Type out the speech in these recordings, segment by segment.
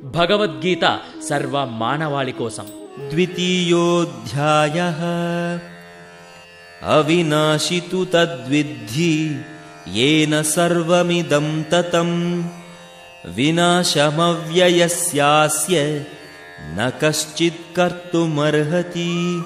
భగవద్గీత సర్వ మానవాళి కోసం द्वितीयोऽध्यायः अविनाशि तु तद्विद्धि येन सर्वमिदं ततं विनाशमव्ययस्यास्य न कश्चित् कर्तुमर्हति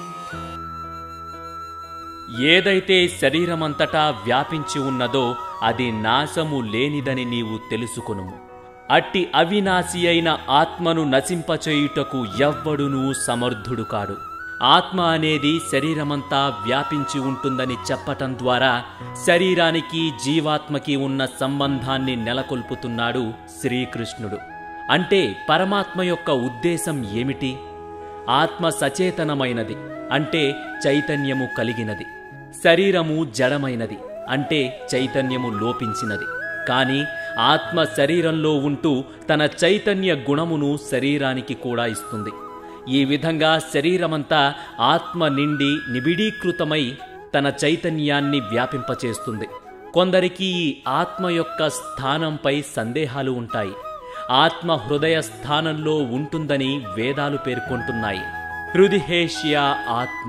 ఏదైతే శరీరమంతటా వ్యాపించి ఉన్నదో అది నాశము లేనిదని నీవు తెలుసుకును అట్టి అవినాశి అయిన ఆత్మను నశింపచేయుటకు ఎవ్వడునూ సమర్థుడు కాడు ఆత్మ అనేది శరీరమంతా వ్యాపించి ఉంటుందని చెప్పటం ద్వారా శరీరానికి జీవాత్మకి ఉన్న సంబంధాన్ని నెలకొల్పుతున్నాడు శ్రీకృష్ణుడు అంటే పరమాత్మ యొక్క ఉద్దేశం ఏమిటి ఆత్మ సచేతనమైనది అంటే చైతన్యము కలిగినది శరీరము జడమైనది అంటే చైతన్యము లోపించినది కాని ఆత్మ శరీరంలో ఉంటూ తన చైతన్య గుణమును శరీరానికి కూడా ఇస్తుంది ఈ విధంగా శరీరమంతా ఆత్మ నిండి నిబిడీకృతమై తన చైతన్యాన్ని వ్యాపింపచేస్తుంది కొందరికి ఈ ఆత్మ యొక్క స్థానంపై సందేహాలు ఉంటాయి ఆత్మ హృదయ స్థానంలో ఉంటుందని వేదాలు పేర్కొంటున్నాయి హృదిహేష్య ఆత్మ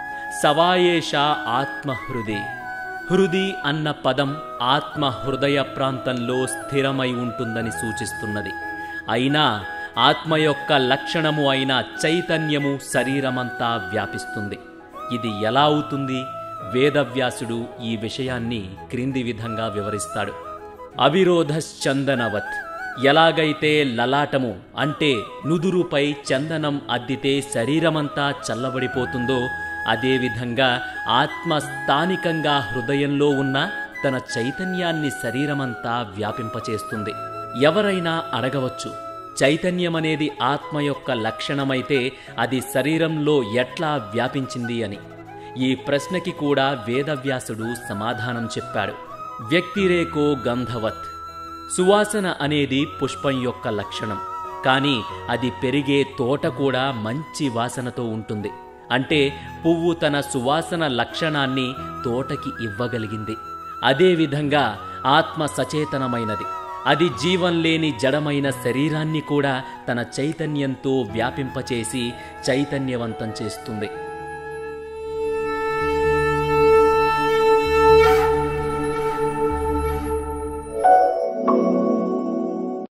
సవాయేష ఆత్మ హృది హృది అన్న పదం ఆత్మ హృదయ ప్రాంతంలో స్థిరమై ఉంటుందని సూచిస్తున్నది అయినా ఆత్మ యొక్క లక్షణము అయిన చైతన్యము శరీరమంతా వ్యాపిస్తుంది ఇది ఎలా అవుతుంది వేదవ్యాసుడు ఈ విషయాన్ని క్రింది విధంగా వివరిస్తాడు అవిరోధశ్చందనవత్ ఎలాగైతే లలాటము అంటే నుదురుపై చందనం అద్దితే శరీరమంతా చల్లబడిపోతుందో అదేవిధంగా ఆత్మ స్థానికంగా హృదయంలో ఉన్న తన చైతన్యాన్ని శరీరమంతా వ్యాపింపచేస్తుంది ఎవరైనా అడగవచ్చు చైతన్యమనేది ఆత్మ యొక్క లక్షణమైతే అది శరీరంలో ఎట్లా వ్యాపించింది అని ఈ ప్రశ్నకి కూడా వేదవ్యాసుడు సమాధానం చెప్పాడు వ్యక్తిరేకో గంధవత్ సువాసన అనేది పుష్పం యొక్క లక్షణం కానీ అది పెరిగే తోట కూడా మంచి వాసనతో ఉంటుంది అంటే పువ్వు తన సువాసన లక్షణాన్ని తోటకి ఇవ్వగలిగింది అదేవిధంగా ఆత్మ సచేతనమైనది అది జీవం లేని జడమైన శరీరాన్ని కూడా తన చైతన్యంతో వ్యాపింపచేసి చైతన్యవంతం చేస్తుంది